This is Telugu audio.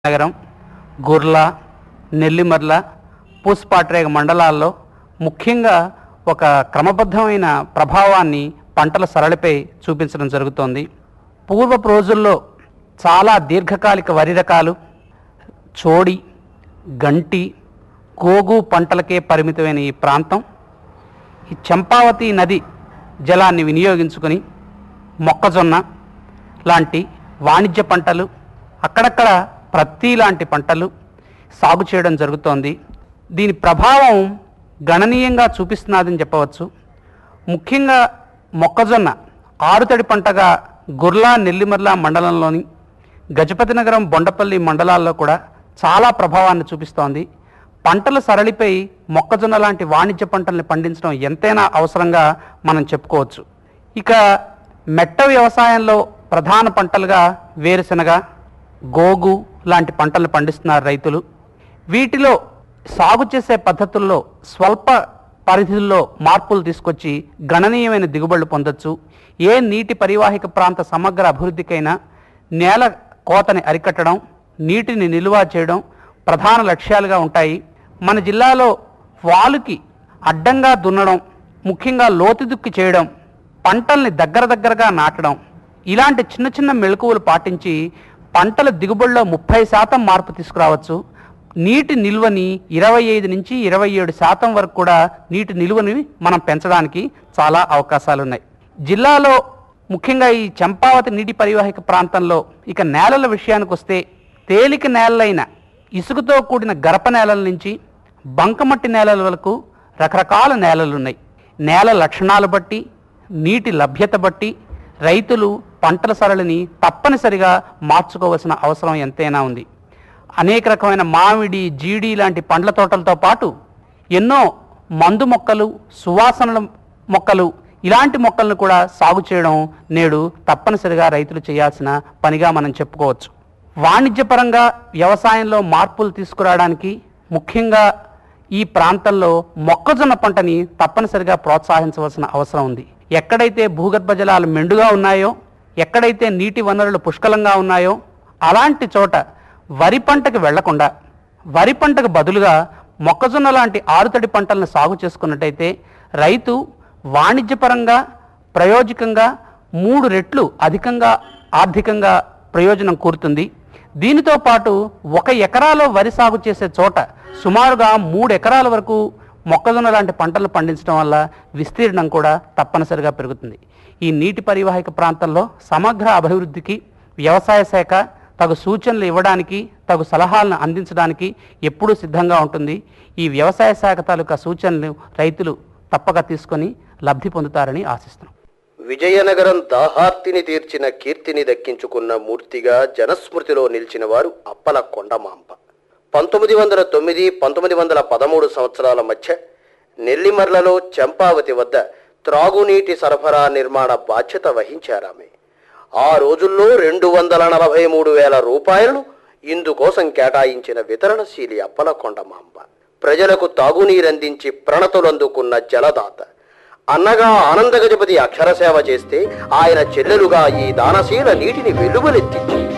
నగరం గుర్ల నెల్లిమర్ల పూసపాట్రేగ మండలాల్లో ముఖ్యంగా ఒక క్రమబద్ధమైన ప్రభావాన్ని పంటల సరళిపై చూపించడం జరుగుతోంది పూర్వపు రోజుల్లో చాలా దీర్ఘకాలిక వరి రకాలు చోడి గంటి గోగు పంటలకే పరిమితమైన ఈ ప్రాంతం ఈ చంపావతి నది జలాన్ని వినియోగించుకొని మొక్కజొన్న లాంటి వాణిజ్య పంటలు అక్కడక్కడ ప్రత్తి లాంటి పంటలు సాగు చేయడం జరుగుతోంది దీని ప్రభావం గణనీయంగా చూపిస్తున్నదని చెప్పవచ్చు ముఖ్యంగా మొక్కజొన్న ఆరుతడి పంటగా గుర్లా నెల్లిమర్ల మండలంలోని గజపతి నగరం బొండపల్లి మండలాల్లో కూడా చాలా ప్రభావాన్ని చూపిస్తోంది పంటల సరళిపై మొక్కజొన్న లాంటి వాణిజ్య పంటల్ని పండించడం ఎంతైనా అవసరంగా మనం చెప్పుకోవచ్చు ఇక మెట్ట వ్యవసాయంలో ప్రధాన పంటలుగా వేరుశనగ గోగు లాంటి పంటలు పండిస్తున్నారు రైతులు వీటిలో సాగు చేసే పద్ధతుల్లో స్వల్ప పరిధిలో మార్పులు తీసుకొచ్చి గణనీయమైన దిగుబడులు పొందొచ్చు ఏ నీటి పరివాహిక ప్రాంత సమగ్ర అభివృద్ధికైనా నేల కోతని అరికట్టడం నీటిని నిల్వ చేయడం ప్రధాన లక్ష్యాలుగా ఉంటాయి మన జిల్లాలో వాలుకి అడ్డంగా దున్నడం ముఖ్యంగా లోతుదుక్కి చేయడం పంటల్ని దగ్గర దగ్గరగా నాటడం ఇలాంటి చిన్న చిన్న మెలకువలు పాటించి పంటల దిగుబడిలో ముప్పై శాతం మార్పు తీసుకురావచ్చు నీటి నిల్వని ఇరవై ఐదు నుంచి ఇరవై ఏడు శాతం వరకు కూడా నీటి నిల్వని మనం పెంచడానికి చాలా అవకాశాలు ఉన్నాయి జిల్లాలో ముఖ్యంగా ఈ చంపావతి నీటి పరివాహిక ప్రాంతంలో ఇక నేలల విషయానికి వస్తే తేలిక నేలలైన ఇసుకతో కూడిన గరప నేలల నుంచి బంకమట్టి నేలల వరకు రకరకాల నేలలు ఉన్నాయి నేల లక్షణాలు బట్టి నీటి లభ్యత బట్టి రైతులు పంటల సరళిని తప్పనిసరిగా మార్చుకోవాల్సిన అవసరం ఎంతైనా ఉంది అనేక రకమైన మామిడి జీడి లాంటి పండ్ల తోటలతో పాటు ఎన్నో మందు మొక్కలు సువాసనల మొక్కలు ఇలాంటి మొక్కలను కూడా సాగు చేయడం నేడు తప్పనిసరిగా రైతులు చేయాల్సిన పనిగా మనం చెప్పుకోవచ్చు వాణిజ్యపరంగా వ్యవసాయంలో మార్పులు తీసుకురావడానికి ముఖ్యంగా ఈ ప్రాంతంలో మొక్కజొన్న పంటని తప్పనిసరిగా ప్రోత్సహించవలసిన అవసరం ఉంది ఎక్కడైతే భూగర్భ జలాలు మెండుగా ఉన్నాయో ఎక్కడైతే నీటి వనరులు పుష్కలంగా ఉన్నాయో అలాంటి చోట వరి పంటకు వెళ్లకుండా వరి పంటకు బదులుగా మొక్కజొన్న లాంటి ఆరుతడి పంటలను సాగు చేసుకున్నట్టయితే రైతు వాణిజ్యపరంగా ప్రయోజకంగా మూడు రెట్లు అధికంగా ఆర్థికంగా ప్రయోజనం కూరుతుంది దీనితో పాటు ఒక ఎకరాలో వరి సాగు చేసే చోట సుమారుగా మూడు ఎకరాల వరకు మొక్కజొన్న లాంటి పంటలు పండించడం వల్ల విస్తీర్ణం కూడా తప్పనిసరిగా పెరుగుతుంది ఈ నీటి పరివాహిక ప్రాంతంలో సమగ్ర అభివృద్ధికి వ్యవసాయ శాఖ తగు సూచనలు ఇవ్వడానికి తగు సలహాలను అందించడానికి ఎప్పుడూ సిద్ధంగా ఉంటుంది ఈ వ్యవసాయ శాఖ తాలూకా సూచనలు రైతులు తప్పక తీసుకొని లబ్ధి పొందుతారని ఆశిస్తున్నాం విజయనగరం దాహార్తిని తీర్చిన కీర్తిని దక్కించుకున్న మూర్తిగా జనస్మృతిలో నిలిచిన వారు అప్పల కొండమాంప పంతొమ్మిది వందల తొమ్మిది పంతొమ్మిది వందల పదమూడు సంవత్సరాల మధ్య నెల్లిమర్లలో చంపావతి వద్ద త్రాగునీటి సరఫరా నిర్మాణ బాధ్యత వహించారామె ఆ రోజుల్లో రెండు వందల నలభై మూడు వేల రూపాయలను ఇందుకోసం కేటాయించిన వితరణశీలి అప్పల కొండమాంబ ప్రజలకు తాగునీరందించి ప్రణతులందుకున్న జలదాత అన్నగా ఆనందగజపతి అక్షరసేవ చేస్తే ఆయన చెల్లెలుగా ఈ దానశీల నీటిని వెలువలెత్తించింది